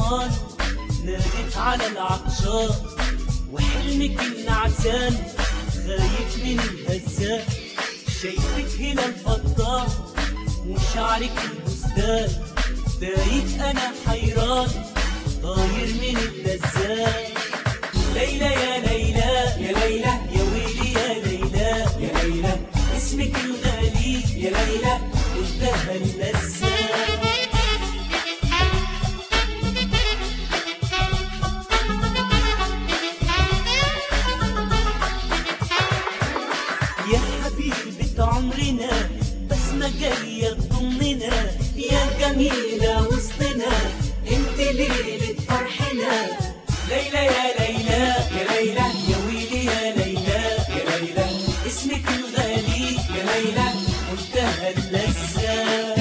رمان نادت على العطشان وحلمك النعسان خايف من الهزان شايفك هنا الفضان وشعرك البستان دايك انا حيران طاير من اللذات ليلى يا ليلى يا ليلى يا ويلي يا ليلى يا ليلى اسمك الغالي يا ليلى قلتها اللذات يا حبيبة عمرنا بسمة جاية تضمنا يا جميلة وسطنا انت ليلة فرحنا ليلى يا ليلى يا ليلى يا ويلي يا ليلى يا ليلى اسمك الغالي يا ليلى منتهى اللذة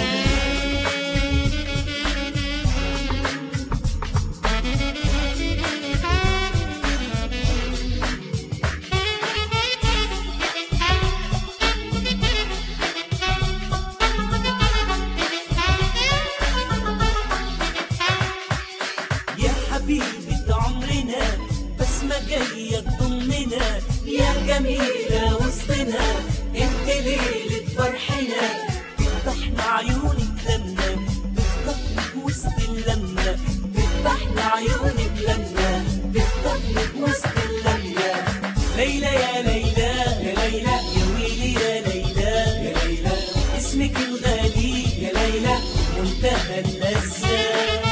يا حبيبة عمرنا بسمة جاية تضمنا يا جميلة وسطنا انت ليلة فرحنا بتفتحنا عيونك لما بتخطفك وسط اللمة بتفتحنا عيونك لما بتخطفك وسط اللمة ليلى يا ليلى يا ليلى يا ويلي يا ليلى يا ليلى اسمك الغالي يا ليلى منتهى اللذة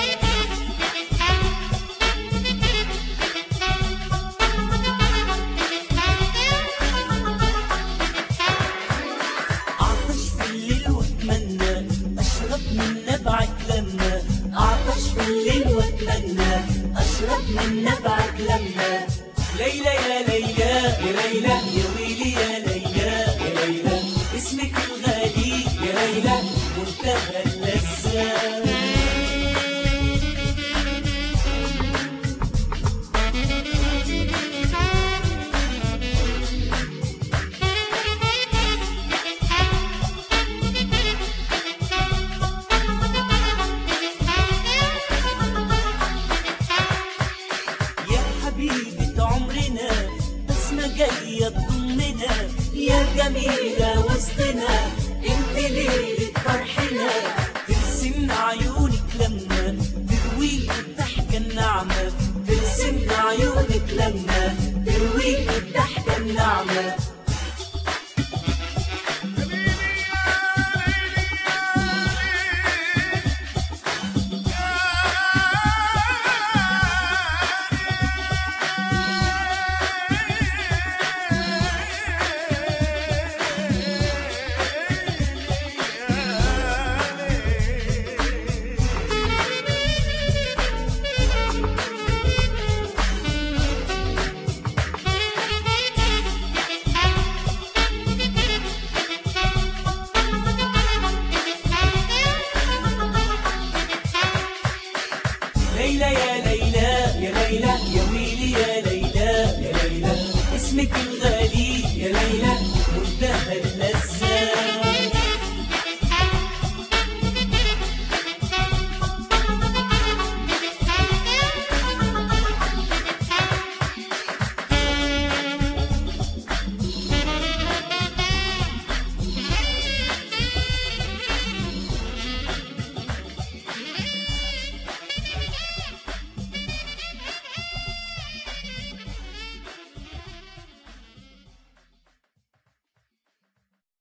أعطش في الليل وأتمنى أشرب من نبعك لما أعطش في الليل وأتمنى أشرب من نبعك لما ليلى يا ليلى يا ليلى يا ويلي يا ليلى يا ليلى اسمك الغالي يا ليلى منتهى اللذة يا حبيبة عمرنا بسمة جاية تضمنا يا جميلة وسطنا انت ليلة فرحنا ترسم عيونك لما ترويك الضحكة الناعمة ترسم عيونك لما ترويك الضحكة الناعمة ليلى يا ليلى يا ليلى يا ويلي يا ليلى يا ليلى اسمك الغالي